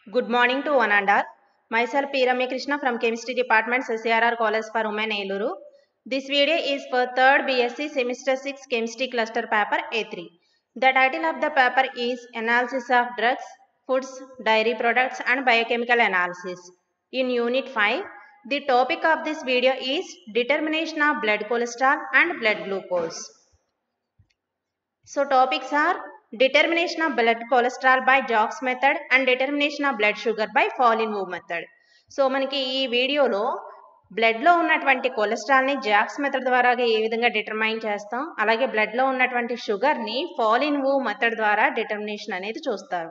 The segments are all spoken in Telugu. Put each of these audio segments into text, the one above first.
Good morning to one and all. Myself P. Ramya Krishna from Chemistry Department, CCRR College for Women, Eluru. This video is for third BSc Semester 6 Chemistry Cluster Paper A3. The title of the paper is Analysis of Drugs, Foods, Dairy Products and Biochemical Analysis. In Unit 5, the topic of this video is Determination of Blood Cholesterol and Blood Glucose. So topics are determination of blood cholesterol by Jocks method and determination of blood sugar by Fallin Wu method. So మనకి ఈ వీడియోలో బ్లడ్లో ఉన్నటువంటి కొలెస్ట్రాల్ని జాక్స్ మెథడ్ ద్వారా ఏ విధంగా డిటర్మైన్ చేస్తాం అలాగే బ్లడ్లో ఉన్నటువంటి షుగర్ని ఫాలిన్ వూ మెథడ్ ద్వారా డిటర్మినేషన్ అనేది చూస్తారు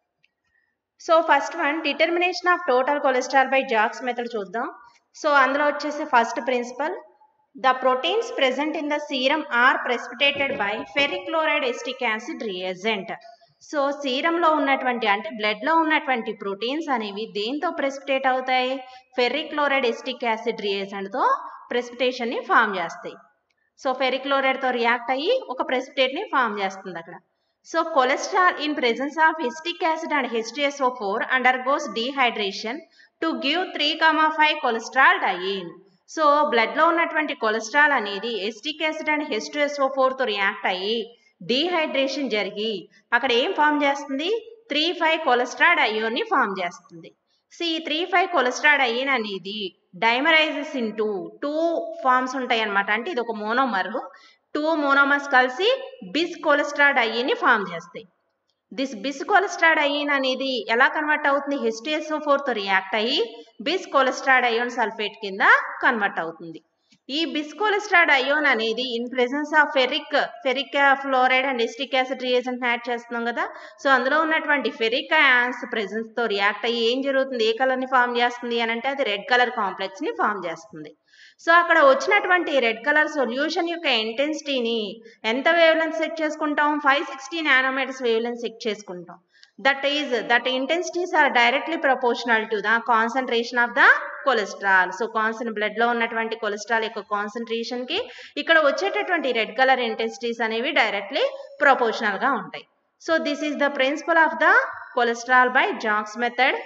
so first one determination of total cholesterol by Zak's method చూద్దాం సో అందులో వచ్చేసి first principle The proteins present in the serum are precipitated by ferric chloride acetic acid reagent. So సీరంలో ఉన్నటువంటి అంటే బ్లడ్లో ఉన్నటువంటి ప్రోటీన్స్ అనేవి దేంతో ప్రెసిపిటేట్ అవుతాయి ఫెర్రిక్ క్లోరైడ్ ఎస్టిక్ యాసిడ్ రియేజెంట్తో ప్రెసిపిటేషన్ని ఫామ్ చేస్తాయి సో ఫెర్రిక్ క్లోరైడ్తో రియాక్ట్ అయ్యి ఒక ప్రెసిపిటేట్ని ఫామ్ చేస్తుంది అక్కడ so cholesterol in presence of acetic acid and H T S O four undergoes dehydration to give three comma five cholesterol diene so బ్లడ్లో ఉన్నటువంటి కొలెస్ట్రాల్ అనేది ఎస్టిక్ యాసిడ్ అండ్ హెచ్టుఎస్ఓ ఫోర్తో రియాక్ట్ అయ్యి డీహైడ్రేషన్ జరిగి అక్కడ ఏం ఫామ్ చేస్తుంది త్రీ ఫైవ్ కొలెస్ట్రాల్ అయోన్ని ఫామ్ చేస్తుంది సో ఈ త్రీ ఫైవ్ కొలెస్ట్రాల్ అయ్యిన్ అనేది dimerises into two forms ఉంటాయి అనమాట అంటే ఇది ఒక మోనోమర్ టూ మోనోమర్స్ కలిసి బిస్ కొలెస్ట్రాల్ అయ్యిని ఫామ్ చేస్తాయి దిస్ బిస్ కొలెస్ట్రాడ్ అయ్యిన్ అనేది ఎలా కన్వర్ట్ అవుతుంది హెచ్టిఎస్ఓ ఫోర్తో రియాక్ట్ అయ్యి బిస్ కొలెస్ట్రాడ్ అయోన్ సల్ఫేట్ కింద కన్వర్ట్ అవుతుంది ఈ బిస్ కొలెస్ట్రాడ్ అయోన్ అనేది in presence of ferric ferric fluoride and acetic acid reagent add చేస్తున్నాం కదా సో అందులో ఉన్నటువంటి ఫెరిక్ యాన్స్ ప్రెసెన్స్ తో రియాక్ట్ అయ్యి ఏం జరుగుతుంది ఏ కలర్ ని ఫామ్ చేస్తుంది అని అంటే అది రెడ్ కలర్ కాంప్లెక్స్ ని ఫామ్ చేస్తుంది సో అక్కడ వచ్చినటువంటి రెడ్ కలర్ సొల్యూషన్ యొక్క ఇంటెన్సిటీని ఎంత వేవ్ లెన్స్ సెట్ చేసుకుంటాం five sixty nanometres wavelength set చేసుకుంటాం that is that intensities are directly proportional to the concentration of the cholesterol so కాన్సన్ బ్లడ్ లో ఉన్నటువంటి కొలెస్ట్రాల్ యొక్క కాన్సన్ట్రేషన్ కి ఇక్కడ వచ్చేటటువంటి రెడ్ కలర్ ఇంటెన్సిటీస్ అనేవి డైరెక్ట్లీ ప్రపోర్షనల్ గా ఉంటాయి so this is the principle of the cholesterol by Zak's method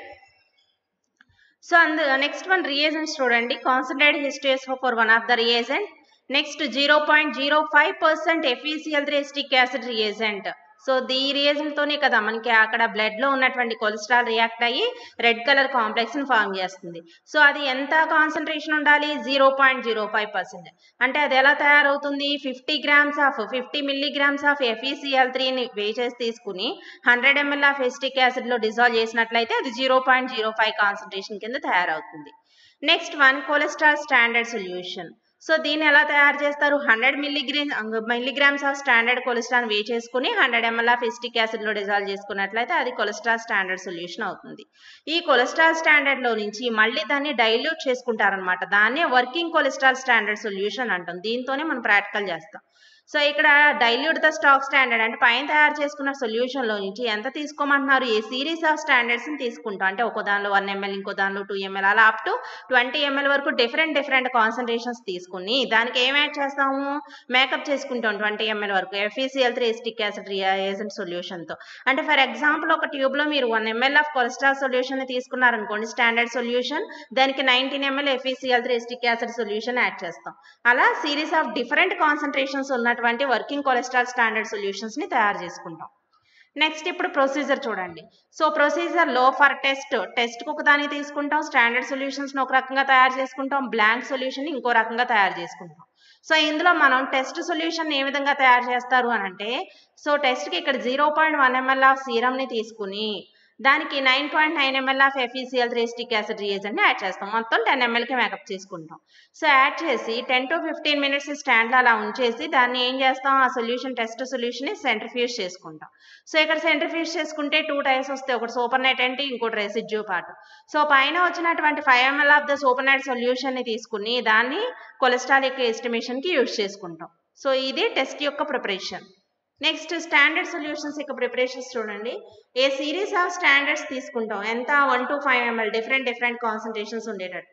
so అందు నెక్స్ట్ వన్ రియేజెంట్స్ చూడండి కాన్సన్ట్రేట్ హిస్టరీస్ for one of the reagent next zero point zero five percent F E C L three acetic acid reagent so the రియేజెంట్తోనే కదా మనకి అక్కడ బ్లడ్లో ఉన్నటువంటి కొలెస్ట్రాల్ రియాక్ట్ అయ్యి రెడ్ కలర్ కాంప్లెక్స్ని ఫామ్ చేస్తుంది సో అది ఎంత కాన్సన్ట్రేషన్ ఉండాలి zero point zero five percent అంటే అది ఎలా తయారవుతుంది fifty grams of fifty milligrams of F E C L త్రీని వేచేసి తీసుకుని హండ్రెడ్ ఎంఎల్ ఆఫ్ ఎస్టిక్ యాసిడ్లో డిజాల్వ్ చేసినట్లయితే అది zero point zero five concentration కింద తయారవుతుంది next one cholesterol standard solution so దీన్ని ఎలా తయారు చేస్తారు hundred milligram milligrams of standard cholesterol weigh చేసుకుని హండ్రెడ్ ఎంఎల్ ఆఫ్ ఎస్టిక్ యాసిడ్లో డిజాల్వ్ చేసుకున్నట్లయితే అది కొలెస్ట్రాల్ స్టాండర్డ్ సొల్యూషన్ అవుతుంది ఈ కొలెస్ట్రాల్ స్టాండర్డ్లో నుంచి మళ్ళీ దాన్ని డైల్యూట్ చేసుకుంటారనమాట దాన్నే వర్కింగ్ కొలెస్ట్రాల్ స్టాండర్డ్ సొల్యూషన్ అంటాం దీంతోనే మనం ప్రాక్టికల్ చేస్తాం సో ఇక్కడ డైల్యూట్ ద స్టాక్ స్టాండర్డ్ అంటే పైన తయారు చేసుకున్న సొల్యూషన్లో నుంచి ఎంత తీసుకోమంటున్నారు ఏ సిరీస్ ఆఫ్ స్టాండర్డ్స్ని తీసుకుంటాం అంటే ఒక దానిలో వన్ ఎంఎల్ ఇంకో దానిలో టూ ఎంఎల్ అలా అప్ టు ట్వంటీ ఎంఎల్ వరకు డిఫరెంట్ డిఫరెంట్ కాన్సన్ట్రేషన్స్ తీసుకుని దానికి ఏం యాడ్ చేస్తాము మేకప్ చేసుకుంటాం ట్వంటీ ఎంఎల్ వరకు F E C L three acetic acid agent సొల్యూషన్తో అంటే ఫర్ ఎగ్జాంపుల్ ఒక ట్యూబ్లో మీరు one ML of cholesterol solution తీసుకున్నారనుకోండి స్టాండర్డ్ సొల్యూషన్ దానికి nineteen ML F E C L three acetic acid solution add చేస్తాం అలా సిరీస్ ఆఫ్ డిఫరెంట్ కాన్సన్ట్రేషన్స్ ఉన్న ఉన్నటువంటి వర్కింగ్ కొలెస్ట్రాల్ స్టాండర్డ్ సొల్యూషన్స్ని తయారు చేసుకుంటాం నెక్స్ట్ ఇప్పుడు ప్రొసీజర్ చూడండి సో ప్రొసీజర్ లో ఫర్ టెస్ట్ టెస్ట్కి ఒక దాన్ని తీసుకుంటాం స్టాండర్డ్ సొల్యూషన్స్ని ఒక రకంగా తయారు చేసుకుంటాం బ్లాంక్ సొల్యూషన్ ఇంకో రకంగా తయారు చేసుకుంటాం సో ఇందులో మనం టెస్ట్ సొల్యూషన్ ఏ విధంగా తయారు చేస్తారు అని అంటే సో టెస్ట్కి ఇక్కడ zero point one ML of సీరమ్ని తీసుకుని దానికి nine point nine ML of F E C L three acetic acid రియేజెంట్ని యాడ్ చేస్తాం మొత్తం టెన్ ఎంఎల్కి మేకప్ చేసుకుంటాం సో యాడ్ చేసి టెన్ టు ఫిఫ్టీన్ మినిట్స్ స్టాండ్లో అలా ఉంచేసి దాన్ని ఏం చేస్తాం ఆ సొల్యూషన్ టెస్ట్ సొల్యూషన్ని సెంట్రిఫ్యూజ్ చేసుకుంటాం సో ఇక్కడ సెంట్రిఫ్యూజ్ చేసుకుంటే టూ టైప్స్ వస్తాయి ఒకటి సూపర్ నెట్ అంటే ఇంకోటి రెసిడ్యూ పార్ట్ సో పైన వచ్చినటువంటి five ml of the supernatant సొల్యూషన్ని తీసుకుని దాన్ని కొలెస్ట్రాల్ యొక్క ఎస్టిమేషన్కి యూజ్ చేసుకుంటాం సో ఇది టెస్ట్ యొక్క ప్రిపరేషన్ నెక్స్ట్ స్టాండర్డ్ సొల్యూషన్స్ యొక్క ప్రిపరేషన్స్ చూడండి ఏ సిరీస్ ఆఫ్ స్టాండర్డ్స్ తీసుకుంటాం ఎంత one to five ml different different concentrations ఉండేటట్టు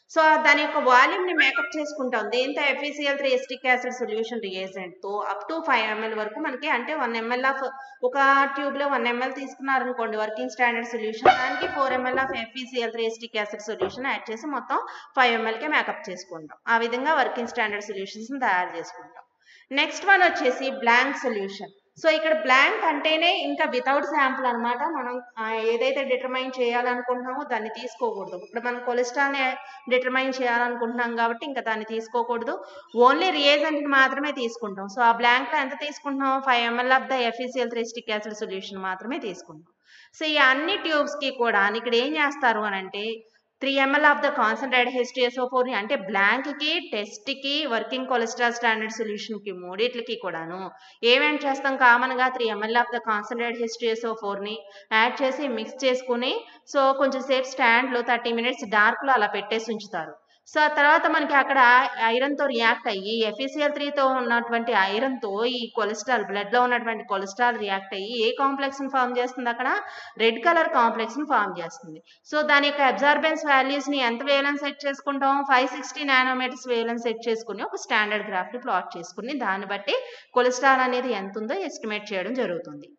సో దాని యొక్క వాల్యూమ్ని మేకప్ చేసుకుంటాం దేంతో FECL three acetic acid solution రియేజెంట్తో అప్ టు ఫైవ్ ఎంఎల్ వరకు మనకి అంటే వన్ ఎంఎల్ ఆఫ్ ఒక ట్యూబ్లో one ML తీసుకున్నారనుకోండి working standard solution దానికి four ml of FECL three acetic acid solution add చేసి మొత్తం ఫైవ్ ఎంఎల్కే మేకప్ చేసుకుంటాం ఆ విధంగా వర్కింగ్ స్టాండర్డ్ సొల్యూషన్స్ని తయారు చేసుకుంటాం నెక్స్ట్ వన్ వచ్చేసి బ్లాంక్ సొల్యూషన్ సో ఇక్కడ బ్లాంక్ అంటేనే ఇంకా వితౌట్ శాంపుల్ అనమాట మనం ఆ, ఏదైతే డిటర్మైన్ చేయాలనుకుంటున్నామో దాన్ని తీసుకోకూడదు ఇప్పుడు మనం కొలెస్ట్రాల్ని డిటర్మైన్ చేయాలనుకుంటున్నాం కాబట్టి ఇంకా దాన్ని తీసుకోకూడదు ఓన్లీ రియేజెంట్ మాత్రమే తీసుకుంటాం సో ఆ బ్లాంక్లో ఎంత తీసుకుంటున్నాం five ml of the FECL three acetic acid solution మాత్రమే తీసుకుంటాం సో ఈ అన్ని ట్యూబ్స్కి కూడా ఇక్కడ ఏం చేస్తారు అని అంటే three ml of the concentrate HTSO ని అంటే బ్లాంక్కి టెస్ట్కి వర్కింగ్ కొలెస్ట్రాల్ స్టాండర్డ్ సొల్యూషన్కి మూడిట్లకి కూడాను ఏమేం చేస్తాం కామన్గా three ml of the concentrate HTSO ని యాడ్ చేసి మిక్స్ చేసుకుని సో కొంచెం సేపు స్టాండ్లో థర్టీ మినిట్స్ డార్క్లో అలా పెట్టేసి ఉంచుతారు సో ఆ తర్వాత మనకి అక్కడ ఐరన్తో రియాక్ట్ అయ్యి ఎఫ్ఈసిఎల్ త్రీతో ఉన్నటువంటి ఐరన్తో ఈ కొలెస్ట్రాల్ బ్లడ్లో ఉన్నటువంటి కొలెస్ట్రాల్ రియాక్ట్ అయ్యి ఏ కాంప్లెక్స్ని ఫామ్ చేస్తుంది అక్కడ రెడ్ కలర్ కాంప్లెక్స్ని ఫామ్ చేస్తుంది సో దాని యొక్క అబ్జార్బెన్స్ వాల్యూస్ని ఎంత వేలెన్స్ సెట్ చేసుకుంటాం five sixty nanometres wavelength set చేసుకుని ఒక స్టాండర్డ్ గ్రాఫ్ని ప్లాట్ చేసుకుని దాన్ని బట్టి కొలెస్ట్రాల్ అనేది ఎంత ఉందో ఎస్టిమేట్ చేయడం జరుగుతుంది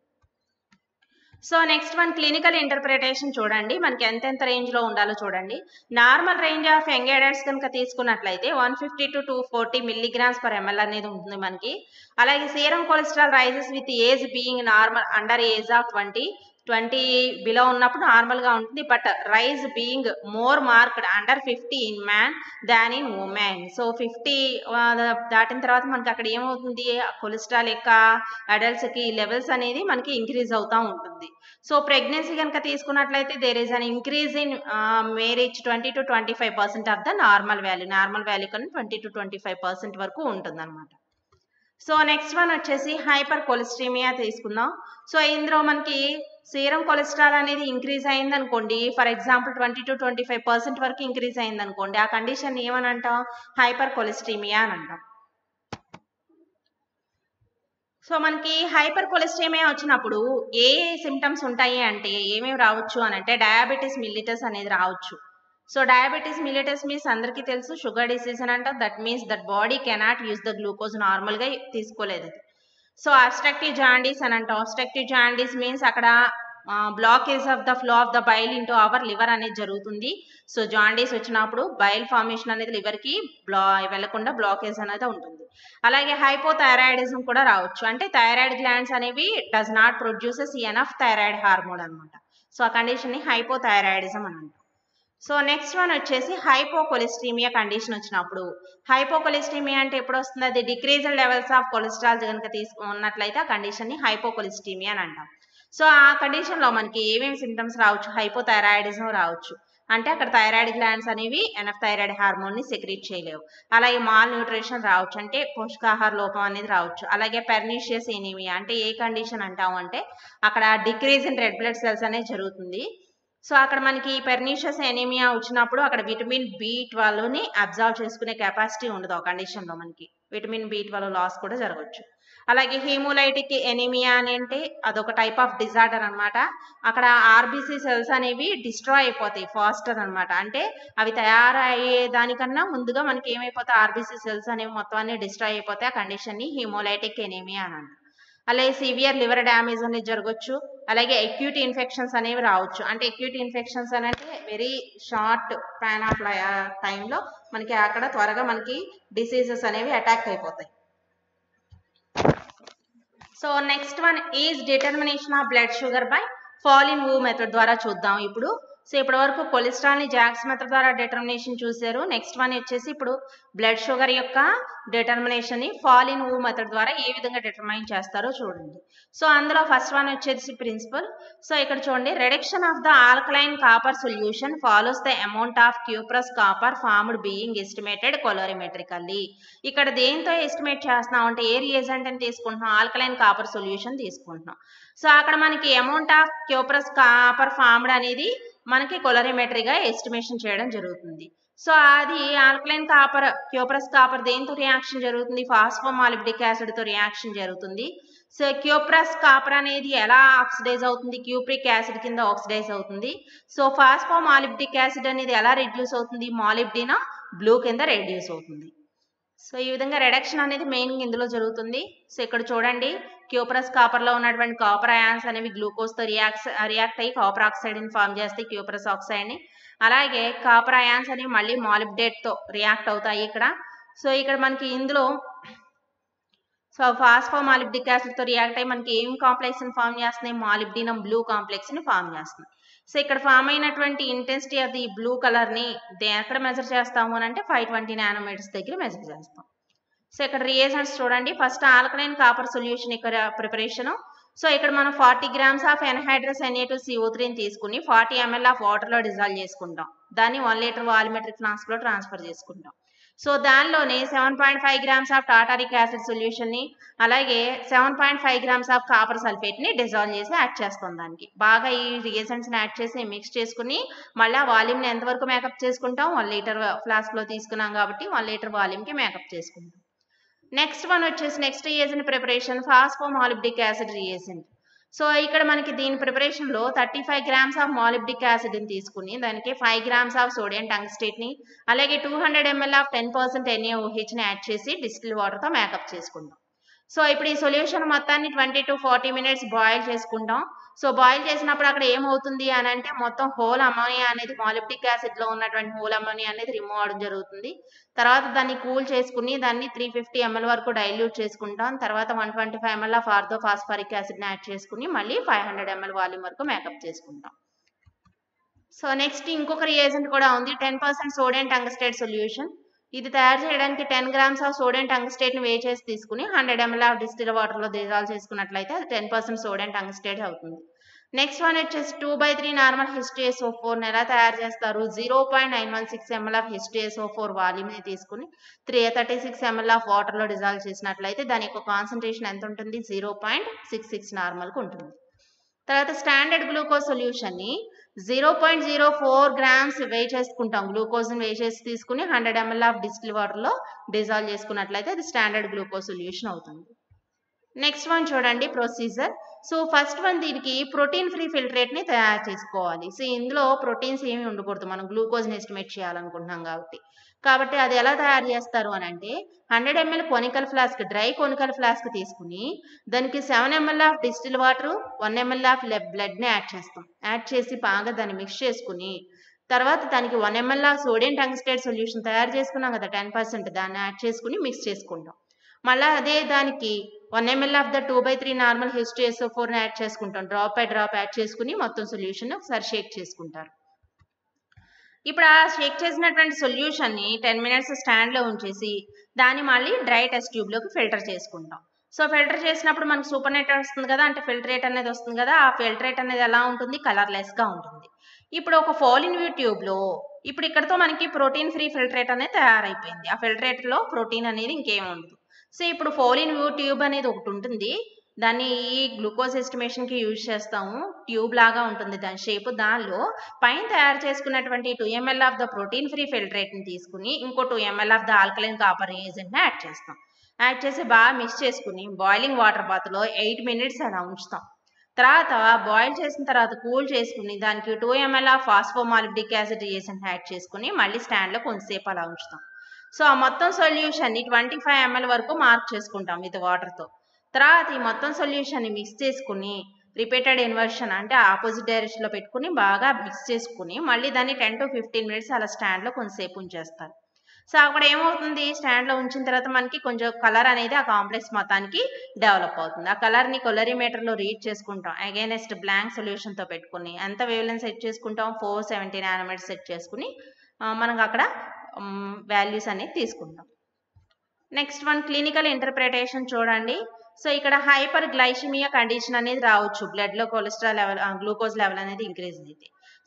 so next one clinical interpretation చూడండి మనకి ఎంతెంత రేంజ్లో ఉండాలో చూడండి normal range of young adults కనుక తీసుకున్నట్లయితే one fifty to two forty milligrams per ml అనేది ఉంటుంది మనకి అలాగే serum cholesterol rises with age being normal under age of twenty twenty below ఉన్నప్పుడు నార్మల్గా ఉంటుంది but rise being more marked under fifty in man than in women so fifty దాటిన తర్వాత మనకి అక్కడ ఏమవుతుంది కొలెస్ట్రాల్ యొక్క అడల్ట్స్కి లెవెల్స్ అనేది మనకి ఇంక్రీజ్ అవుతూ ఉంటుంది సో ప్రెగ్నెన్సీ కనుక తీసుకున్నట్లయితే there is an increase in marriage twenty to twenty five percent of the normal value normal value కన్నా twenty to twenty five percent వరకు ఉంటుంది అనమాట సో నెక్స్ట్ వన్ వచ్చేసి హైపర్ కొలెస్ట్రీమియా తీసుకుందాం సో ఇందులో మనకి సీరం కొలెస్ట్రాల్ అనేది ఇంక్రీజ్ అయింది అనుకోండి for example twenty to twenty five percent వరకు ఇంక్రీజ్ అయింది అనుకోండి ఆ కండిషన్ ఏమని అంటాం హైపర్ కొలెస్ట్రీమియా అని అంటాం సో మనకి హైపర్ కొలెస్ట్రేమియా వచ్చినప్పుడు ఏ సిమ్టమ్స్ ఉంటాయి అంటే ఏమేమి రావచ్చు అని అంటే డయాబెటీస్ మిల్లిటస్ అనేది రావచ్చు సో డయాబెటీస్ మిలిటస్ మీన్స్ అందరికీ తెలుసు షుగర్ డిసీజ్ అని అంటాం that means that body cannot use the glucose నార్మల్గా తీసుకోలేదు అది సో అబ్స్ట్రక్టివ్ జాండీస్ అని అంటాం అబ్స్ట్రక్టివ్ జాండీస్ మీన్స్ అక్కడ blockage of the flow of the bile into our liver అనేది జరుగుతుంది సో జాండీస్ వచ్చినప్పుడు బైల్ ఫార్మేషన్ అనేది లివర్కి బ్లా వెళ్లకుండా బ్లాకేజ్ అనేది ఉంటుంది అలాగే హైపోథైరాయిడిజం కూడా రావచ్చు అంటే థైరాయిడ్ గ్లాండ్స్ అనేవి does not produces enough thyroid hormone అనమాట సో ఆ కండిషన్ని హైపోథైరాయిడిజం అని అంటాం సో నెక్స్ట్ వన్ వచ్చేసి హైపోకొలెస్ట్రీమియా కండిషన్ వచ్చినప్పుడు హైపోకొలెస్ట్రీమియా అంటే ఎప్పుడు వస్తుంది అది డిక్రీజ్డ్ లెవెల్స్ ఆఫ్ కొలెస్ట్రాల్ కనుక తీసుకున్నట్లయితే ఆ కండిషన్ని హైపోకొలెస్ట్రీమియా అని అంటాం సో ఆ కండిషన్లో మనకి ఏమేమి సిమ్టమ్స్ రావచ్చు హైపోథైరాయిడిజం రావచ్చు అంటే అక్కడ థైరాయిడ్ గ్లాండ్స్ అనేవి ఎనఫ్ థైరాయిడ్ హార్మోన్ని సెక్రీట్ చేయలేవు అలాగే మాల్ న్యూట్రిషన్ రావచ్చు అంటే పోషకాహార లోపం అనేది రావచ్చు అలాగే పెర్నీషియస్ ఎనీమియా అంటే ఏ కండిషన్ అంటాము అంటే అక్కడ decrease in red blood cells అనేది జరుగుతుంది సో అక్కడ మనకి పెర్నీషియస్ ఎనీమియా వచ్చినప్పుడు అక్కడ విటమిన్ బి ట్వెల్వ్ని అబ్జర్వ్ చేసుకునే కెపాసిటీ ఉండదు ఆ కండిషన్లో మనకి విటమిన్ బి ట్వెల్వ్ లాస్ కూడా జరగవచ్చు అలాగే హీమోలైటిక్ ఎనీమియా అని అంటే అదొక టైప్ ఆఫ్ డిజార్డర్ అనమాట అక్కడ ఆర్బీసీ సెల్స్ అనేవి డిస్ట్రాయ్ అయిపోతాయి ఫాస్టర్ అనమాట అంటే అవి తయారయ్యే దానికన్నా ముందుగా మనకి ఏమైపోతాయి ఆర్బీసీ సెల్స్ అనేవి మొత్తం అన్ని డిస్ట్రాయ్ అయిపోతాయి ఆ కండిషన్ని హీమోలైటిక్ ఎనీమియా అని అంటారు అలాగే సివియర్ లివర్ డ్యామేజ్ అనేది జరగవచ్చు అలాగే అక్యూట్ ఇన్ఫెక్షన్స్ అనేవి రావచ్చు అంటే అక్యూట్ ఇన్ఫెక్షన్స్ అని అంటే వెరీ షార్ట్ ప్యాన్ ఆఫ్ టైంలో మనకి అక్కడ త్వరగా మనకి డిసీజెస్ అనేవి అటాక్ అయిపోతాయి so next one is determination of blood sugar by Folin Wu method ద్వారా చూద్దాం ఇప్పుడు సో ఇప్పటి వరకు కొలెస్ట్రాల్ని జాక్స్ మెథడ్ ద్వారా డిటర్మినేషన్ చూశారు నెక్స్ట్ వన్ వచ్చేసి ఇప్పుడు బ్లడ్ షుగర్ యొక్క డిటర్మినేషన్ని ఫాల్ ఇన్ వూ మెథడ్ ద్వారా ఏ విధంగా డిటర్మైన్ చేస్తారో చూడండి సో అందులో ఫస్ట్ వన్ వచ్చేసి ప్రిన్సిపల్ సో ఇక్కడ చూడండి reduction of the alkaline copper solution follows the amount of cuprous copper formed being estimated colorimetrically ఇక్కడ దేంతో ఎస్టిమేట్ చేస్తున్నాం అంటే ఏ రియేజెంట్ అని తీసుకుంటున్నాం ఆల్కలైన్ కాపర్ సొల్యూషన్ తీసుకుంటున్నాం సో అక్కడ మనకి amount of cuprous copper formed అనేది మనకి కొలరిమెట్రీగా ఎస్టిమేషన్ చేయడం జరుగుతుంది సో అది ఆల్కలైన్ కాపర్ క్యూపరస్ కాపర్ దేంతో రియాక్షన్ జరుగుతుంది ఫాస్ఫోమాలిబ్డిక్ యాసిడ్తో రియాక్షన్ జరుగుతుంది సో క్యూప్రస్ కాపర్ అనేది ఎలా ఆక్సిడైజ్ అవుతుంది క్యూప్రిక్ యాసిడ్ కింద ఆక్సిడైజ్ అవుతుంది సో ఫాస్ఫో మాలిబ్డిక్ యాసిడ్ అనేది ఎలా రెడ్యూస్ అవుతుంది మాలిబ్డినా బ్లూ కింద రెడ్యూస్ అవుతుంది సో ఈ విధంగా రెడక్షన్ అనేది మెయిన్ ఇందులో జరుగుతుంది సో ఇక్కడ చూడండి క్యూపరస్ కాపర్లో ఉన్నటువంటి కాపర్ అయాన్స్ అనేవి గ్లూకోజ్తో రియాక్స్ రియాక్ట్ అయ్యి కాపర్ ఆక్సైడ్ని ఫామ్ చేస్తాయి క్యూపరస్ ఆక్సైడ్ని అలాగే కాపర్ అయాన్స్ అనేవి మళ్ళీ మాలిబ్డేట్తో రియాక్ట్ అవుతాయి ఇక్కడ సో ఇక్కడ మనకి ఇందులో సో ఫాస్ఫో మాలిబ్డిక్ యాసిడ్తో రియాక్ట్ అయ్యి మనకి ఏం కాంప్లెక్స్ని ఫామ్ చేస్తున్నాయి మాలిబ్డినం బ్లూ కాంప్లెక్స్ని ఫామ్ చేస్తున్నాయి సో ఇక్కడ ఫామ్ అయినటువంటి ఇంటెన్సిటీ ఆఫ్ ది బ్లూ కలర్ని ఎక్కడ మెజర్ చేస్తాము అని అంటే ఫైవ్ ట్వంటీ నానోమీటర్స్ దగ్గర మెజర్ చేస్తాం సో ఇక్కడ రియేజన్స్ చూడండి ఫస్ట్ ఆల్కలైన్ కాపర్ సొల్యూషన్ ఇక్కడ ప్రిపరేషన్ సో ఇక్కడ మనం forty grams of anhydrous NA two CO త్రీని తీసుకుని ఫార్టీ ఎంఎల్ ఆఫ్ వాటర్లో డిజాల్వ్ చేసుకుంటాం దాన్ని వన్ లీటర్ వాల్యూమెట్రిక్ ఫ్లాస్క్లో ట్రాన్స్ఫర్ చేసుకుంటాం సో దానిలోనే seven point five grams of tartaric acid సొల్యూషన్ని అలాగే seven point five grams of copper సల్ఫేట్ని డిజాల్వ్ చేసి యాడ్ చేస్తాం దానికి బాగా ఈ రియేజెంట్స్ని యాడ్ చేసి మిక్స్ చేసుకుని మళ్ళీ ఆ వాల్యూమ్ని ఎంతవరకు మేకప్ చేసుకుంటాం వన్ లీటర్ ఫ్లాస్క్లో తీసుకున్నాం కాబట్టి వన్ లీటర్ వాల్యూమ్కి మేకప్ చేసుకుంటాం నెక్స్ట్ వన్ వచ్చేసి next reagent preparation phosphomolybdic acid reagent so ఇక్కడ మనకి దీని ప్రిపరేషన్లో thirty five grams of molybdic యాసిడ్ని తీసుకుని దానికి ఫైవ్ గ్రామ్స్ ఆఫ్ సోడియం టంగ్స్టేట్ని అలాగే two hundred ML of ten percent ఎన్ఏఓహెచ్ని యాడ్ చేసి డిస్టిల్ వాటర్తో మేకప్ చేసుకుంటాం సో ఇప్పుడు ఈ సొల్యూషన్ మొత్తాన్ని twenty to forty minutes boil చేసుకుంటాం సో బాయిల్ చేసినప్పుడు అక్కడ ఏమవుతుంది అని అంటే మొత్తం హోల్ అమోనియా అనేది మాలిబ్డిక్ యాసిడ్లో ఉన్నటువంటి హోల్ అమోనియా అనేది రిమూవ్ అవడం జరుగుతుంది తర్వాత దాన్ని కూల్ చేసుకుని దాన్ని త్రీ ఫిఫ్టీ ఎంఎల్ వరకు డైల్యూట్ చేసుకుంటాం తర్వాత one twenty five ml of orthophosphoric యాసిడ్ని యాడ్ చేసుకుని మళ్ళీ ఫైవ్ హండ్రెడ్ ఎంఎల్ వాల్యూమ్ వరకు మేకప్ చేసుకుంటాం సో నెక్స్ట్ ఇంకొక రియేజెంట్ కూడా ఉంది ten percent sodium tungstate solution ఇది తయారు చేయడానికి టెన్ గ్రామ్స్ ఆఫ్ సోడియం టంగస్టేట్ని వే చేసి తీసుకుని హండ్రెడ్ ఎంఎల్ ఆఫ్ డిస్టిల్ వాటర్లో డిజాల్వ్ చేసుకున్నట్లయితే అది టెన్ పర్సెంట్ సోడియం టంగస్టేట్ అవుతుంది నెక్స్ట్ వన్ వచ్చేసి two by three normal H two S O ఫోర్ని ఎలా తయారు చేస్తారు zero point nine one six ml of H two S O four వాల్యూమ్ని తీసుకుని three thirty six ml of వాటర్లో డిజాల్వ్ చేసినట్లయితే దాని యొక్క కాన్సన్ట్రేషన్ ఎంత ఉంటుంది జీరో పాయింట్ సిక్స్ సిక్స్ నార్మల్కి ఉంటుంది తర్వాత స్టాండర్డ్ గ్లూకోజ్ సొల్యూషన్ని zero point zero four grams weigh చేసుకుంటాం గ్లూకోజ్ని వే చేసి తీసుకుని హండ్రెడ్ ఎంఎల్ ఆఫ్ డిస్టిల్ వాటర్లో డిజాల్వ్ చేసుకున్నట్లయితే అది స్టాండర్డ్ గ్లూకోజ్ సొల్యూషన్ అవుతుంది నెక్స్ట్ వన్ చూడండి ప్రొసీజర్ సో ఫస్ట్ వన్ దీనికి ప్రోటీన్ ఫ్రీ ఫిల్టరేట్ని తయారు చేసుకోవాలి సో ఇందులో ప్రోటీన్స్ ఏమి ఉండకూడదు మనం గ్లూకోజ్ని ఎస్టిమేట్ చేయాలనుకుంటున్నాం కాబట్టి కాబట్టి అది ఎలా తయారు చేస్తారు అని అంటే hundred ml conical flask dry conical flask తీసుకుని దానికి seven ml of distil water one ML of బ్లడ్ని యాడ్ చేస్తాం యాడ్ చేసి బాగా దాన్ని మిక్స్ చేసుకుని తర్వాత దానికి one ML of sodium tungstate solution తయారు చేసుకున్నాం కదా టెన్ పర్సెంట్ దాన్ని యాడ్ చేసుకుని మిక్స్ చేసుకుంటాం మళ్ళీ అదే దానికి one ML of the two by three normal H two S O ఫోర్ని యాడ్ చేసుకుంటాం డ్రాప్ బై డ్రాప్ యాడ్ చేసుకుని మొత్తం సొల్యూషన్ ఒకసారి షేక్ చేసుకుంటారు ఇప్పుడు ఆ షేక్ చేసినటువంటి సొల్యూషన్ని టెన్ మినిట్స్ స్టాండ్లో ఉంచేసి దాన్ని మళ్ళీ డ్రై టెస్ట్ ట్యూబ్లోకి ఫిల్టర్ చేసుకుంటాం సో ఫిల్టర్ చేసినప్పుడు మనకు సూపర్ నెట్ వస్తుంది కదా అంటే ఫిల్టరేట్ అనేది వస్తుంది కదా ఆ ఫిల్టరేట్ అనేది ఎలా ఉంటుంది కలర్లెస్గా ఉంటుంది ఇప్పుడు ఒక ఫోలిన్ వ్యూ ట్యూబ్లో ఇప్పుడు ఇక్కడతో మనకి ప్రోటీన్ ఫ్రీ ఫిల్టరేట్ అనేది తయారైపోయింది ఆ ఫిల్టరేట్లో ప్రోటీన్ అనేది ఇంకేం ఉండదు సో ఇప్పుడు ఫోలిన్ వ్యూ ట్యూబ్ అనేది ఒకటి ఉంటుంది దాన్ని ఈ గ్లూకోజ్ ఎస్టిమేషన్కి యూజ్ చేస్తాము ట్యూబ్ లాగా ఉంటుంది దాని షేప్ దానిలో పైన తయారు చేసుకున్నటువంటి two ml of the protein free ఫిల్టరేట్ని తీసుకుని ఇంకో two ml of the alkaline copper ఏజెంట్ని యాడ్ చేస్తాం యాడ్ చేసి బాగా మిక్స్ చేసుకుని బాయిలింగ్ వాటర్ బాత్లో ఎయిట్ మినిట్స్ అలా ఉంచుతాం తర్వాత బాయిల్ చేసిన తర్వాత కూల్ చేసుకుని దానికి two ml of phosphomolybdic acid agent add చేసుకుని మళ్ళీ స్టాండ్లో కొంతసేపు అలా ఉంచుతాం సో ఆ మొత్తం సొల్యూషన్ని ట్వంటీ ఫైవ్ ఎంఎల్ వరకు మార్క్ చేసుకుంటాం విత్ వాటర్తో తర్వాత ఈ మొత్తం సొల్యూషన్ని మిక్స్ చేసుకుని రిపీటెడ్ ఇన్వర్షన్ అంటే ఆపోజిట్ డైరెక్షన్లో పెట్టుకుని బాగా మిక్స్ చేసుకుని మళ్ళీ దాన్ని టెన్ టు ఫిఫ్టీన్ మినిట్స్ అలా స్టాండ్లో కొంతసేపు ఉంచేస్తారు సో అక్కడ ఏమవుతుంది స్టాండ్లో ఉంచిన తర్వాత మనకి కొంచెం కలర్ అనేది ఆ కాంప్లెక్స్ మొత్తానికి డెవలప్ అవుతుంది ఆ కలర్ని కొలరీమీటర్లో రీడ్ చేసుకుంటాం అగైనెస్ట్ బ్లాంక్ సొల్యూషన్తో పెట్టుకుని ఎంత వేవ్లెన్స్ సెట్ చేసుకుంటాం ఫోర్ సెవెంటీ నానోమీటర్స్ సెట్ చేసుకుని మనకు అక్కడ వాల్యూస్ అనేది తీసుకుంటాం నెక్స్ట్ వన్ క్లినికల్ ఇంటర్ప్రిటేషన్ చూడండి సో ఇక్కడ హైపర్ గ్లైసిమియా కండిషన్ అనేది రావచ్చు బ్లడ్లో కొలెస్ట్రాల్ లెవెల్ గ్లూకోజ్ లెవెల్ అనేది ఇంక్రీజ్ అయితే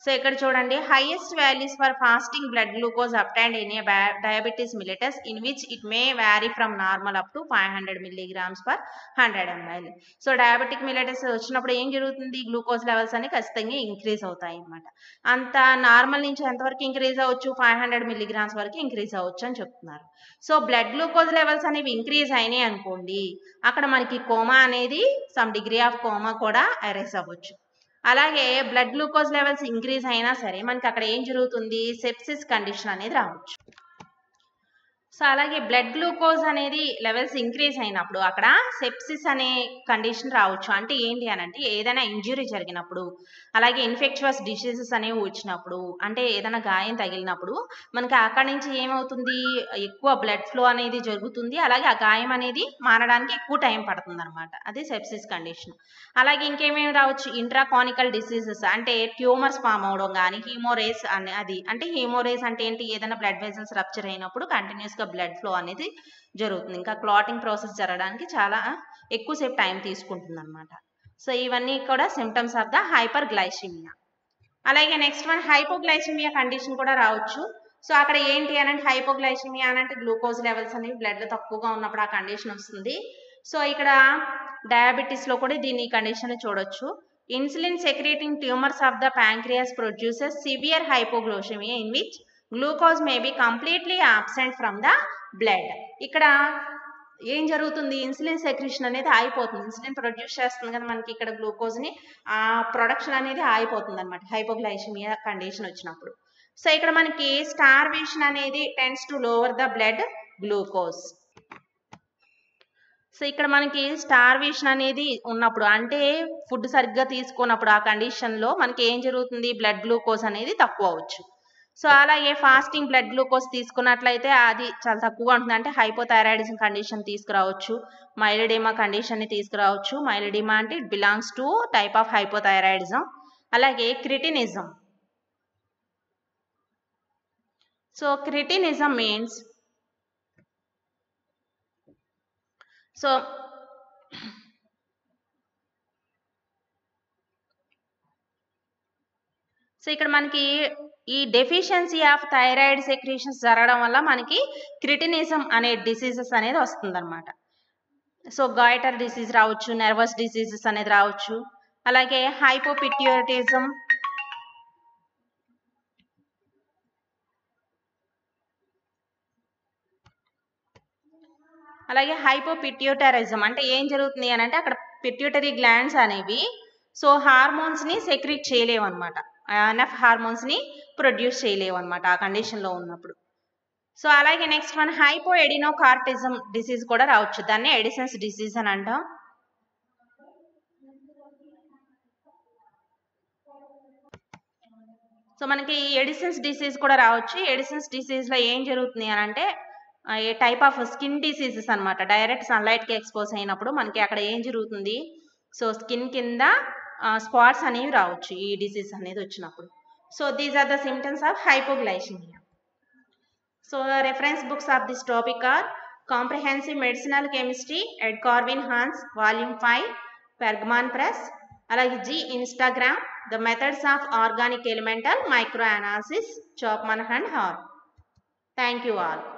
సో ఇక్కడ చూడండి highest values for fasting blood glucose obtained in a diabetes mellitus in which it may vary from normal up to five hundred milligrams per hundred ml so diabetic mellitus వచ్చినప్పుడు ఏం జరుగుతుంది గ్లూకోజ్ లెవెల్స్ అని ఖచ్చితంగా ఇంక్రీజ్ అవుతాయి అన్నమాట అంత నార్మల్ నుంచి ఎంతవరకు ఇంక్రీజ్ అవ్వచ్చు ఫైవ్ హండ్రెడ్ మిల్లీగ్రామ్స్ వరకు ఇంక్రీజ్ అవ్వచ్చు అని చెప్తున్నారు సో బ్లడ్ గ్లూకోజ్ లెవెల్స్ అనేవి ఇంక్రీజ్ అయినాయి అనుకోండి అక్కడ మనకి కోమా అనేది సమ్ డిగ్రీ ఆఫ్ కోమా కూడా అరైజ్ అవ్వచ్చు అలాగే బ్లడ్ గ్లూకోజ్ లెవెల్స్ ఇంక్రీజ్ అయినా సరే మనకి అక్కడ ఏం జరుగుతుంది సెప్సిస్ కండిషన్ అనేది రావచ్చు సో అలాగే బ్లడ్ గ్లూకోజ్ అనేది లెవెల్స్ ఇంక్రీజ్ అయినప్పుడు అక్కడ సెప్సిస్ అనే కండిషన్ రావచ్చు అంటే ఏంటి అని అంటే ఏదైనా ఇంజురీ జరిగినప్పుడు అలాగే ఇన్ఫెక్షువస్ డిసీజెస్ అనేవి వచ్చినప్పుడు అంటే ఏదైనా గాయం తగిలినప్పుడు మనకి అక్కడి నుంచి ఏమవుతుంది ఎక్కువ బ్లడ్ ఫ్లో అనేది జరుగుతుంది అలాగే ఆ గాయం అనేది మారడానికి ఎక్కువ టైం పడుతుంది అనమాట అది సెప్సిస్ కండిషన్ అలాగే ఇంకేమేమి రావచ్చు ఇంట్రాకానికల్ డిసీజెస్ అంటే ట్యూమర్స్ ఫామ్ అవడం కానీ హీమోరేస్ అని అది అంటే హీమోరేస్ అంటే ఏంటి ఏదైనా బ్లడ్ వెజల్స్ రప్చర్ అయినప్పుడు కంటిన్యూస్గా బ్లడ్ ఫ్లో అనేది జరుగుతుంది ఇంకా క్లాటింగ్ ప్రాసెస్ జరగడానికి చాలా ఎక్కువసేపు టైం తీసుకుంటుంది అనమాట సో ఇవన్నీ కూడా symptoms of the hyperglycemia అలాగే నెక్స్ట్ వన్ హైపోగ్లైసిమియా కండిషన్ కూడా రావచ్చు సో అక్కడ ఏంటి అని అంటే హైపోగ్లైసిమియా అని అంటే గ్లూకోజ్ లెవెల్స్ అనేవి బ్లడ్లో తక్కువగా ఉన్నప్పుడు ఆ కండిషన్ వస్తుంది సో ఇక్కడ డయాబెటీస్ లో కూడా దీని కండిషన్ చూడొచ్చు insulin secreting tumours of the pancreas produces severe hypoglycemia in which glucose may be completely absent from the blood ఇక్కడ ఏం జరుగుతుంది ఇన్సులిన్ సెక్రేషన్ అనేది ఆగిపోతుంది ఇన్సులిన్ ప్రొడ్యూస్ చేస్తుంది కదా మనకి ఇక్కడ గ్లూకోజ్ ని ఆ ప్రొడక్షన్ అనేది ఆగిపోతుంది అనమాట హైపోగ్లైసిమియా కండిషన్ వచ్చినప్పుడు సో ఇక్కడ మనకి స్టార్వేషన్ అనేది tends to lower the blood glucose so ఇక్కడ మనకి స్టార్వేషన్ అనేది ఉన్నప్పుడు అంటే ఫుడ్ సరిగ్గా తీసుకున్నప్పుడు ఆ కండిషన్లో మనకి ఏం జరుగుతుంది బ్లడ్ గ్లూకోజ్ అనేది తక్కువ అవ్వచ్చు సో అలాగే ఫాస్టింగ్ బ్లడ్ గ్లూకోజ్ తీసుకున్నట్లయితే అది చాలా తక్కువగా ఉంటుంది అంటే హైపోథైరాయిడిజం కండిషన్ తీసుకురావచ్చు మైలిడిమా కండిషన్ని తీసుకురావచ్చు మైలిడిమా అంటే it belongs to type of hypothyroidism అలాగే cretinism so cretinism means so so ఇక్కడ మనకి ఈ డెఫిషియన్సీ ఆఫ్ థైరాయిడ్ సెక్రీషన్స్ జరగడం వల్ల మనకి క్రిటినిజం అనే డిసీజెస్ అనేది వస్తుందన్నమాట సో గాయిటర్ డిసీజ్ రావచ్చు నర్వస్ డిసీజెస్ అనేది రావచ్చు అలాగే హైపోపిట్యూరిటిజం అలాగే హైపోపిట్యూటరిజం అంటే ఏం జరుగుతుంది అని అంటే అక్కడ పిట్యూటరీ గ్లాండ్స్ అనేవి సో హార్మోన్స్ ని సెక్రీట్ చేయలేవు అనమాట ఎనఫ్ హార్మోన్స్ ని ప్రొడ్యూస్ చేయలేవు అనమాట ఆ కండిషన్ లో ఉన్నప్పుడు సో అలాగే next one hypoadrenocorticism disease కూడా రావచ్చు దాన్ని ఎడిసన్స్ డిసీజ్ అని అంటాం సో మనకి ఎడిసన్స్ డిసీజ్ కూడా రావచ్చు ఎడిసన్స్ డిసీజ్ లో ఏం జరుగుతుంది అని అంటే a type of skin diseases అనమాట డైరెక్ట్ సన్లైట్కి ఎక్స్పోజ్ అయినప్పుడు మనకి అక్కడ ఏం జరుగుతుంది సో స్కిన్ కింద స్పాట్స్ అనేవి రావచ్చు ఈ డిసీజ్ అనేది వచ్చినప్పుడు so these are the symptoms of hypoglycemia so reference books of this topic are comprehensive medicinal chemistry ed Corwin Hansch volume five Pergamon press అలాగే G Ingram the methods of organic elemental micro analysis Chapman and Hall thank you all